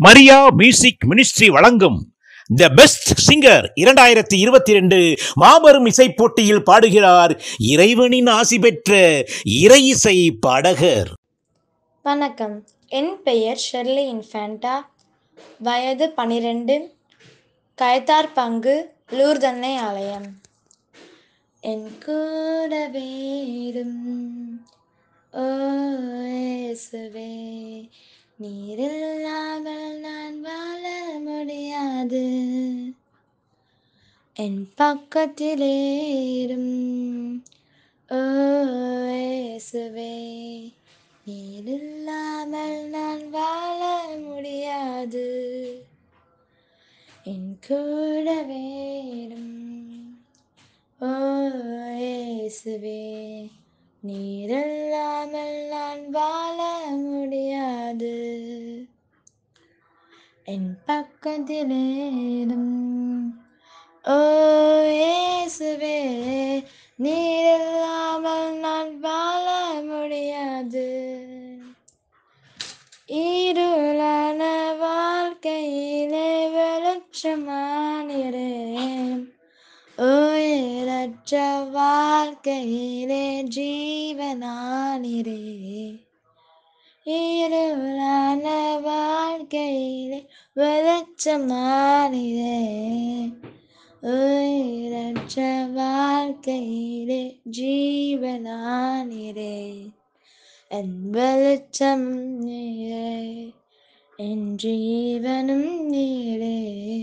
Maria music ministry வழங்கும் the best singer இரண்டாயிரத்தி இருபத்தி ரெண்டு மாபெரும் இசை போட்டியில் பாடுகிறார் இறைவனின் ஆசி பெற்ற இறை இசை பாடகர் வணக்கம் என் பெயர் ஷெர்லி இன்ஃபேண்டா வயது பனிரெண்டு கயத்தார் பங்கு லூர்தன்னை ஆலயம் என் கூட வேறும் ஓ இயேசுவே நீரில்லாமல் நான் வாழ முடியாது என் பக்கத்திலேரும் ஓ இயேசுவே நீரில்லாமல் நான் வாழ முடியாது என் கூட வேறும் ஓ இயேசுவே நீரில்லாமல் நான் வாழ முடியாது என் பக்கத்திலேரும் ஓ இயேசுவே நீரில்லாமல் நான் வாழ முடியாது இருளான வாழ்க்கையிலே வெளிச்சமானிறேன் உயிரற்ற வாழ்க்கையிலே ஜீவனானிரே இருளான வாழ்க்கையிலே வெளிச்சமானிரே உயிரற்ற வாழ்க்கையிலே ஜீவனானிரே என் வெளிச்சம் நீரே என் ஜீவனும் நீரே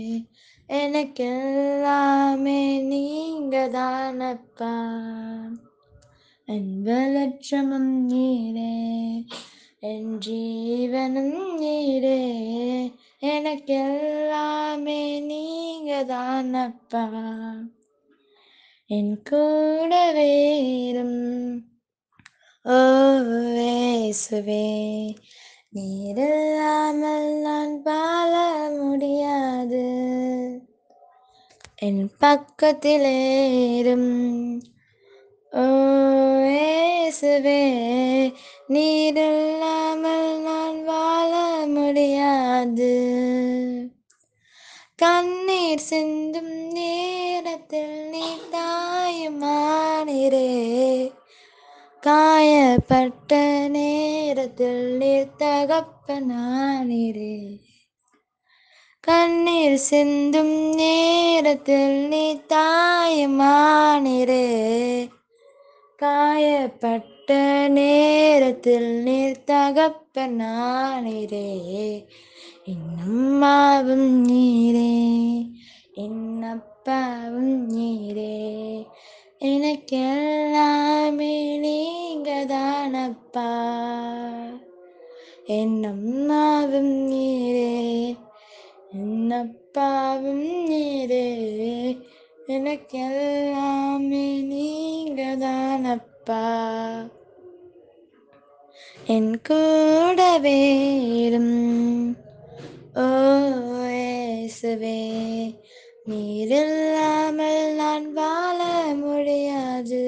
எனக்கெல்லாமே நீங்க தானப்பா என் வெளிச்சமும் நீரே என் ஜீவனும் நீரே எனக்கெல்லாமே நீங்க தானப்பா என் கூட வேறும் ஓ இயேசுவே நீரில்லாமல் நான் வாழ முடியாது என் பக்கத்திலேரும் ஓ இயேசுவே நீரில்லாமல் நான் வாழ முடியாது கண்ணீர் சிந்தும் நேரத்தில் நீ தாயுமானிரே காயப்பட்ட நேரத்தில் நீர் தகப்பனானிரே கண்ணீர் சிந்தும் நேரத்தில் நீ தாயுமானிரே காயப்பட்ட நேரத்தில் நீர் தகப்பனானிரே என்னம்மாவும் நீரே என்னப்பாவும் நீரே எனக்கெல்லாமே நீங்க தானப்பா என்னம்மாவும் நீரே என்னப்பாவும் நீரே எனக்கெல்லாமே நீங்க தானப்பா என் கூட வேறும் ஓ இயேசுவே நீரில்லாமல் நான் வாழ முடியாது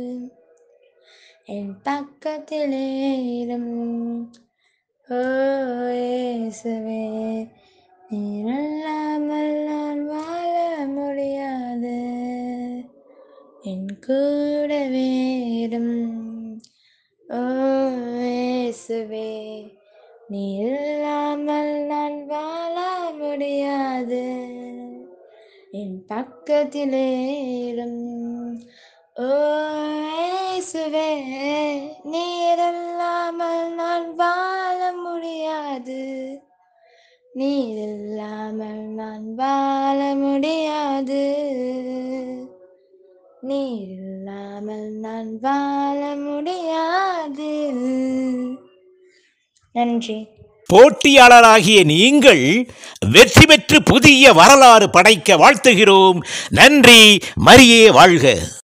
என் பக்கத்திலேரும் ஓ இயேசுவே நீரில்லாமல் நான் வாழ முடியாது என் கூட வேறும் ஓ இயேசுவே நீ இல்லாமல் நான் வாழ முடியாது என் பக்கத்திலேரும் ஓ இயேசுவே நீரில்லாமல் நான் வாழ முடியாது நீரில்லாமல் நான் வாழ முடியாது நீரில்லாமல் நான் வாழ முடியாது நன்றி போட்டியாளராகிய நீங்கள் வெற்றி பெற்று புதிய வரலாறு படைக்க வாழ்த்துகிறோம் நன்றி மரியே வாழ்க